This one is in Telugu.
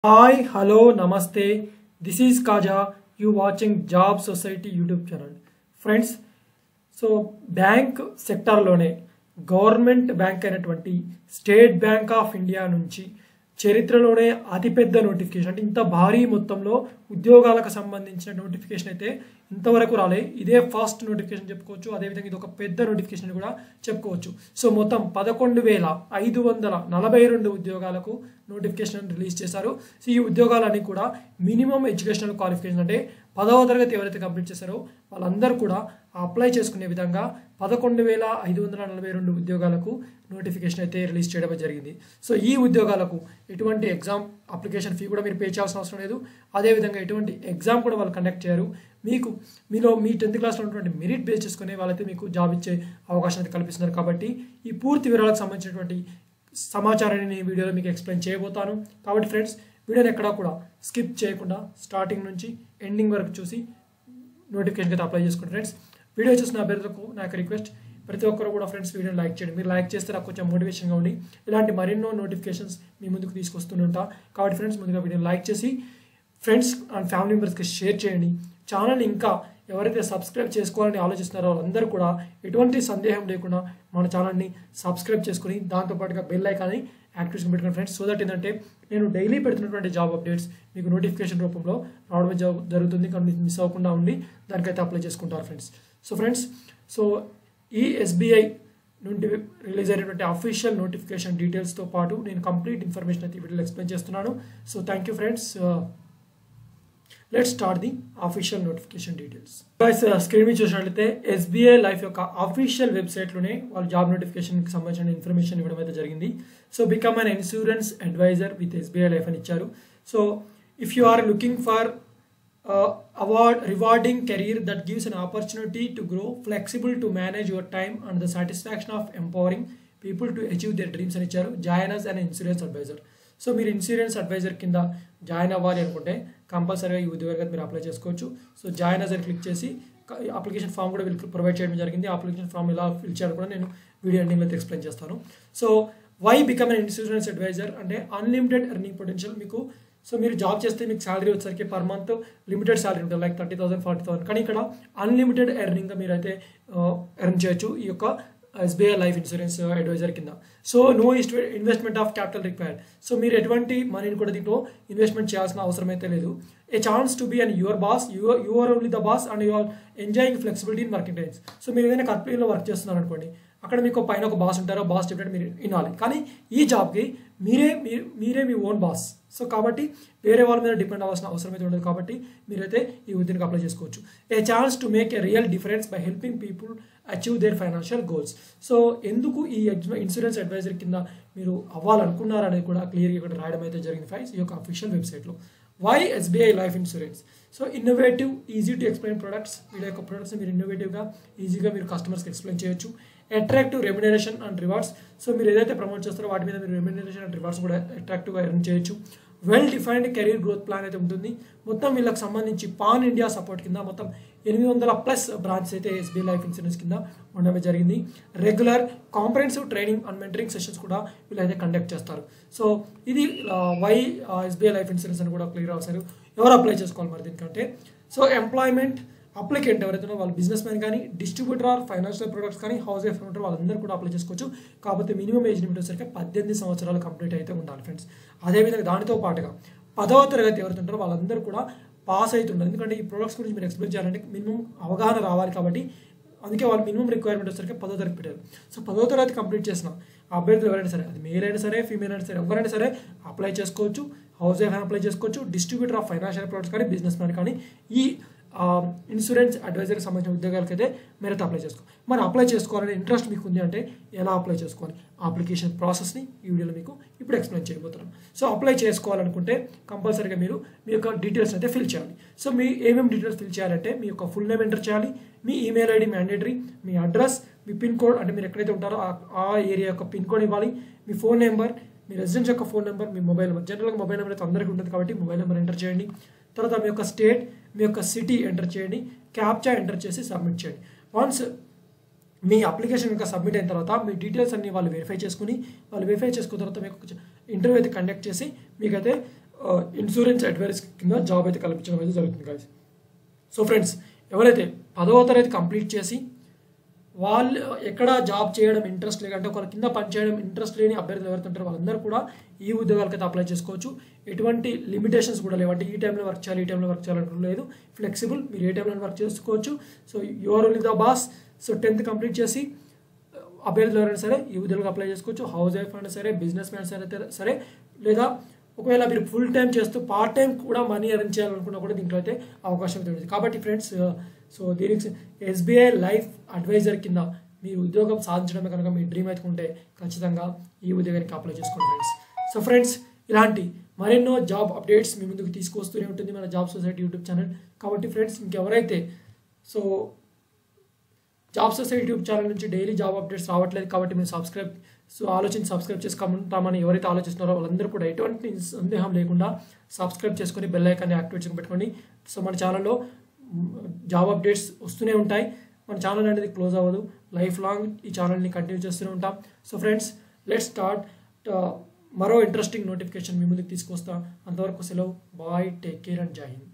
hi hello namaste this is Kaja you watching job society YouTube channel friends so bank సెక్టార్లోనే గవర్నమెంట్ బ్యాంక్ అయినటువంటి స్టేట్ బ్యాంక్ ఆఫ్ ఇండియా నుంచి చరిత్రలోనే అతిపెద్ద నోటిఫికేషన్ అంటే ఇంత భారీ మొత్తంలో ఉద్యోగాలకు సంబంధించిన నోటిఫికేషన్ అయితే ఇంతవరకు రాలే ఇదే ఫాస్ట్ నోటిఫికేషన్ చెప్పుకోవచ్చు అదేవిధంగా ఇది ఒక పెద్ద నోటిఫికేషన్ అని కూడా చెప్పుకోవచ్చు సో మొత్తం పదకొండు వేల ఐదు వందల నలభై రెండు ఉద్యోగాలకు నోటిఫికేషన్ రిలీజ్ చేశారు సో ఈ ఉద్యోగాలన్నీ కూడా మినిమం ఎడ్యుకేషనల్ క్వాలిఫికేషన్ అంటే పదవ తరగతి ఎవరైతే కంప్లీట్ చేశారో వాళ్ళందరూ కూడా అప్లై చేసుకునే విధంగా పదకొండు వేల ఐదు వందల నలభై రెండు ఉద్యోగాలకు నోటిఫికేషన్ అయితే రిలీజ్ చేయడం జరిగింది సో ఈ ఉద్యోగాలకు ఎటువంటి ఎగ్జామ్ అప్లికేషన్ ఫీ కూడా మీరు పే చేయాల్సిన అవసరం లేదు అదేవిధంగా ఎటువంటి ఎగ్జామ్ కూడా వాళ్ళు కండక్ట్ చేయరు మీకు మీలో మీ టెన్త్ క్లాస్లో ఉన్నటువంటి మెరిట్ బేస్ చేసుకునే వాళ్ళైతే మీకు జాబ్ ఇచ్చే అవకాశం అయితే కల్పిస్తున్నారు కాబట్టి ఈ పూర్తి వివరాలకు సంబంధించినటువంటి సమాచారాన్ని నేను ఈ వీడియోలో మీకు ఎక్స్ప్లెయిన్ చేయబోతాను కాబట్టి ఫ్రెండ్స్ వీడియోని ఎక్కడా కూడా స్కిప్ చేయకుండా స్టార్టింగ్ నుంచి ఎండింగ్ వరకు చూసి నోటిఫికేషన్ అయితే అప్లై చేసుకోండి ఫ్రెండ్స్ వీడియో చూసిన అభ్యర్థులకు నా యొక్క రిక్వెస్ట్ ప్రతి ఒక్కరు కూడా ఫ్రెండ్స్ వీడియోని లైక్ చేయండి మీరు లైక్ చేస్తే నాకు కొంచెం మోటివేషన్గా ఉండి ఇలాంటి మరెన్నో నోటిఫికేషన్స్ మీ ముందుకు తీసుకొస్తుంటా కాబట్టి ఫ్రెండ్స్ ముందుగా వీడియోని లైక్ చేసి ఫ్రెండ్స్ అండ్ ఫ్యామిలీ మెంబర్స్కి షేర్ చేయండి ఛానల్ని ఇంకా ఎవరైతే సబ్స్క్రైబ్ చేసుకోవాలని ఆలోచిస్తున్నారో వాళ్ళందరూ కూడా ఎటువంటి సందేహం లేకుండా మన ఛానల్ని సబ్స్క్రైబ్ చేసుకుని దాంతోపాటుగా బెల్ ఐకాన్ని యాక్టివేషన్ పెట్టుకుని ఫ్రెండ్స్ సో దట్ ఏంటంటే నేను డైలీ పెడుతున్నటువంటి జాబ్ అప్డేట్స్ మీకు నోటిఫికేషన్ రూపంలో రావడం జ- జరుగుతుంది కానీ మిస్ అవ్వకుండా ఉండి దానికైతే అప్లై చేసుకుంటారు ఫ్రెండ్స్ సో ఫ్రెండ్స్ సో ఈ ఎస్బీఐ నుండి రిలీజ్ అయినటువంటి అఫీషియల్ నోటిఫికేషన్ డీటెయిల్స్తో పాటు నేను కంప్లీట్ ఇన్ఫర్మేషన్ అయితే ఈ వీడియోలో ఎక్స్ప్లెయిన్ చేస్తున్నాను so thank you friends let start the official notification details guys screen మీద చూసినట్లయితే ఎస్బీఐ లైఫ్ యొక్క అఫీషియల్ వెబ్సైట్లోనే వాళ్ళు జాబ్ నోటిఫికేషన్కి సంబంధించిన ఇన్ఫర్మేషన్ ఇవ్వడం అయితే జరిగింది so become an insurance advisor with SBI life అని ఇచ్చారు so if you are looking for award rewarding career that gives an opportunity to grow flexible to manage your time and the satisfaction of empowering people to achieve their dreams అని ఇచ్చారు join us and insurance advisor so మీరు ఇన్సూరెన్స్ అడ్వైజర్ కింద జాయిన్ అవ్వాలి అనుకుంటే కంపల్సరీగా ఈ ఉద్యోగాలకు మీరు అప్లై చేసుకోవచ్చు సో జాయిన్ అస్ అని క్లిక్ చేసి అప్లికేషన్ ఫామ్ కూడా వీళ్ళు ప్రొవైడ్ చేయడం జరిగింది అప్లికేషన్ ఫామ్ ఎలా ఫిల్ చేయాలో కూడా నేను వీడియో ఎండింగ్లో అయితే ఎక్స్ప్లెయిన్ చేస్తాను so why become an insurance advisor అంటే అన్లిమిటెడ్ ఎర్నింగ్ పొటెన్షియల్ మీకు సో మీరు జాబ్ చేస్తే మీకు శాలరీ వచ్చేసరికి పర్ మంత్ లిమిటెడ్ శాలరీ ఉంటుంది like thirty thousand forty thousand కానీ ఇక్కడ అన్లిమిటెడ్ ఎర్నింగ్గా మీరు అయితే ఎర్న్ చేయొచ్చు ఈ యొక్క ఎస్బీఐ లైఫ్ ఇన్సూరెన్స్ అడ్వైజర్ కింద so no investment of capital required so మీరు ఎటువంటి మనీని కూడా దీంట్లో ఇన్వెస్ట్మెంట్ చేయాల్సిన అవసరం అయితే లేదు a chance to be and your boss your your only the boss and your enjoying flexibility in working times so మీరు ఏదైనా కంపెనీలో వర్క్ చేస్తున్నారు అనుకోండి అక్కడ మీకు పైన ఒక బాస్ ఉంటారో బాస్ చెప్పినట్టు మీరు వినాలి కానీ ఈ జాబ్కి మీరే మీ- మీరే మీ ఓన్ బాస్ సో కాబట్టి వేరే వాళ్ళ మీద డిపెండ్ అవ్వాల్సిన అవసరం అయితే ఉండదు కాబట్టి మీరైతే ఈ ఉద్యోగానికి అప్లై చేసుకోవచ్చు a chance to make a real difference by helping people achieve their financial goals so ఎందుకు ఈ ఇన్సూరెన్స్ అడ్వైజర్ కింద మీరు అవ్వాలనుకున్నారనేది కూడా క్లియర్గా ఇక్కడ రాయడం అయితే జరిగింది ఫైస్ ఈ యొక్క అఫీషియల్ వెబ్సైట్లో why SBI life insurance so innovative easy to explain products వీళ్ళ యొక్క ప్రొడక్ట్స్ మీరు ఇన్నోవేటివ్గా ఈజీగా మీరు కస్టమర్స్కి ఎక్స్ప్లెయిన్ చేయొచ్చు attractive remuneration and rewards so మీరు ఏదైతే ప్రమోట్ చేస్తారో వాటి మీద మీరు రెమ్యునరేషన్ అండ్ రివార్డ్స్ కూడా అట్రాక్టివ్గా ఎర్న్ చేయొచ్చు well defined career growth plan అయితే ఉంటుంది మొత్తం వీళ్ళకి సంబంధించి పాన్ ఇండియా సపోర్ట్ కింద మొత్తం ఎనిమిది వందల ప్లస్ బ్రాంచ్ అయితే ఎస్బీఐ లైఫ్ ఇన్సూరెన్స్ కింద ఉండడం జరిగింది regular comprehensive training and mentoring sessions కూడా వీళ్ళైతే కండక్ట్ చేస్తారు సో ఇది వై ఎస్బీఐ లైఫ్ ఇన్సూరెన్స్ అని కూడా క్లియర్ అవుతారు ఎవరు అప్లై చేసుకోవాలి మరి దీనికంటే సో ఎంప్లాయ్మెంట్ అప్లికెంట్ ఎవరైతే ఉన్నారో వాళ్ళు బిజినెస్ మ్యాన్ కానీ డిస్ట్రిబ్యూటర్ ఆర్ ఫైనాన్షియల్ ప్రొడక్ట్స్ కానీ హౌస్ వైఫ్ ఉంటారో వాళ్ళందరూ కూడా అప్లై చేసుకోవచ్చు కాకపోతే మినిమం ఏజ్ లిమిట్ వచ్చేసరికి పద్దెనిమిది సంవత్సరాలు కంప్లీట్ అయితే ఉండాలి ఫ్రెండ్స్ అదేవిధంగా దానితో పాటుగా పదవ తరగతి ఎవరైతే ఉంటారో వాళ్ళందరూ కూడా పాస్ అవుతుండాలి ఎందుకంటే ఈ ప్రొడక్ట్స్ గురించి మీరు ఎక్స్ప్లెయిన్ చేయాలంటే మినిమం అవగాహన రావాలి కాబట్టి అందుకే వాళ్ళు మినిమం రిక్వైర్మెంట్ వచ్చేసరికి పదో తరగతి పెట్టారు సో పదో తరగతి కంప్లీట్ చేసిన ఆ అభ్యర్థులు ఎవరైనా సరే అది మేల్ అయినా సరే ఫీమేల్ అయినా సరే ఎవరైనా సరే అప్లై చేసుకోవచ్చు హౌస్ వైఫ్ అప్లై చేసుకోవచ్చు డిస్ట్రిబ్యూటర్ ఆఫ్ ఫైనాన్షియల్ ప్రొడక్ట్స్ కానీ బిజినెస్ మ్యాన్ కానీ ఈ ఇన్సూరెన్స్ అడ్వైజర్కి సంబంధించిన ఉద్యోగాలకి అయితే మీరైతే అప్లై చేసుకో మరి అప్లై చేసుకోవాలనే ఇంట్రెస్ట్ మీకు ఉంది అంటే ఎలా అప్లై చేసుకోవాలి అప్లికేషన్ ప్రాసెస్ని ఈ వీడియోలో మీకు ఇప్పుడు ఎక్స్ప్లెయిన్ చేయబోతున్నాను సో అప్లై చేసుకోవాలనుకుంటే కంపల్సరీగా మీరు మీ యొక్క డీటెయిల్స్ అయితే ఫిల్ చేయాలి సో మీ ఏమేమి డీటెయిల్స్ ఫిల్ చేయాలంటే మీ యొక్క ఫుల్ నేమ్ ఎంటర్ చేయాలి మీ ఈమెయిల్ ఐడి మ్యాండేటరీ మీ అడ్రస్ మీ పిన్ కోడ్ అంటే మీరు ఎక్కడైతే ఉంటారో ఆ- ఆ ఏరియా యొక్క పిన్ కోడ్ ఇవ్వాలి మీ ఫోన్ నెంబర్ మీ రెసిడెన్స్ యొక్క ఫోన్ నెంబర్ మీ మొబైల్ నెంబర్ జనరల్గా మొబైల్ నెంబర్ అయితే అందరికీ ఉంటుంది కాబట్టి మొబైల్ నెంబర్ ఎంటర్ చేయండి తర్వాత మీ యొక్క స్టేట్ మీ యొక్క సిటీ ఎంటర్ చేయండి క్యాప్చా ఎంటర్ చేసి సబ్మిట్ చేయండి వన్స్ మీ అప్లికేషన్ ఇంకా సబ్మిట్ అయిన తర్వాత మీ డీటెయిల్స్ అన్ని వాళ్ళు వెరిఫై చేసుకుని వాళ్ళు వెరిఫై చేసుకున్న తర్వాత మీకు ఇంటర్వ్యూ అయితే కండక్ట్ చేసి మీకైతే ఇన్సూరెన్స్ అడ్వైస్ కింద జాబ్ అయితే కల్పించడం అయితే జరుగుతుంది guys సో ఫ్రెండ్స్ ఎవరైతే పదవ తరగతి కంప్లీట్ చేసి వాళ్ళు ఎక్కడ జాబ్ చేయడం ఇంట్రెస్ట్ లేదంటే ఒకరి కింద పనిచేయడం ఇంట్రెస్ట్ లేని అభ్యర్థులు ఎవరైతే ఉంటారో వాళ్ళందరూ కూడా ఈ ఉద్యోగాలకు అయితే అప్లై చేసుకోవచ్చు ఎటువంటి లిమిటేషన్స్ కూడా లేవు అంటే ఈ టైంలో వర్క్ చేయాలి ఈ టైంలో వర్క్ చేయాలంటే లేదు ఫ్లెక్సిబుల్ మీరు ఏ టైంలో వర్క్ చేసుకోవచ్చు so your only the boss so tenth complete చేసి అభ్యర్థులు ఎవరైనా సరే ఈ ఉద్యోగాలకు అప్లై చేసుకోవచ్చు హౌస్ వైఫ్ అయినా సరే బిజినెస్ మ్యాన్స్ అయితే సరే లేదా ఒకవేళ మీరు ఫుల్ టైం చేస్తూ పార్ట్ టైం కూడా మనీ అరేంజ్ చేయాలనుకున్నా కూడా దీంట్లో అయితే అవకాశం అయితే ఉంటుంది కాబట్టి ఫ్రెండ్స్ సో దీనికి ఎస్బీఐ లైఫ్ అడ్వైజర్ కింద మీరు ఉద్యోగం సాధించడమే కనుక మీ డ్రీమ్ అయితే ఉంటే ఖచ్చితంగా ఈ ఉద్యోగానికి అప్లై చేసుకోండి ఫ్రెండ్స్ సో ఫ్రెండ్స్ ఇలాంటి మరెన్నో జాబ్ అప్డేట్స్ మీ ముందుకు తీసుకొస్తూనే ఉంటుంది మన జాబ్ సొసైటీ యూట్యూబ్ ఛానల్ కాబట్టి ఫ్రెండ్స్ ఇంకెవరైతే so job society YouTube channel నుంచి డైలీ జాబ్ అప్డేట్స్ రావట్లేదు కాబట్టి మేము సబ్స్క్రైబ్ సో ఆలోచించి సబ్స్క్రైబ్ చేసుకుంటామని ఎవరైతే ఆలోచిస్తున్నారో వాళ్ళందరూ కూడా ఎటువంటి సందేహం లేకుండా సబ్స్క్రైబ్ చేసుకొని బెల్ ఐకాన్ని యాక్టివేట్ చేసుకుని పెట్టుకోండి సో మన ఛానల్లో జాబ్ అప్డేట్స్ వస్తూనే ఉంటాయి మన ఛానల్ అనేది క్లోజ్ అవ్వదు లైఫ్ లాంగ్ ఈ ఛానల్ని కంటిన్యూ చేస్తూనే ఉంటాం సో ఫ్రెండ్స్ లెట్ స్టార్ట్ మరో ఇంట్రెస్టింగ్ నోటిఫికేషన్ మీ ముందుకు తీసుకొస్తా అంతవరకు సెలవు బాయ్ టేక్ కేర్ అండ్ జై హింద్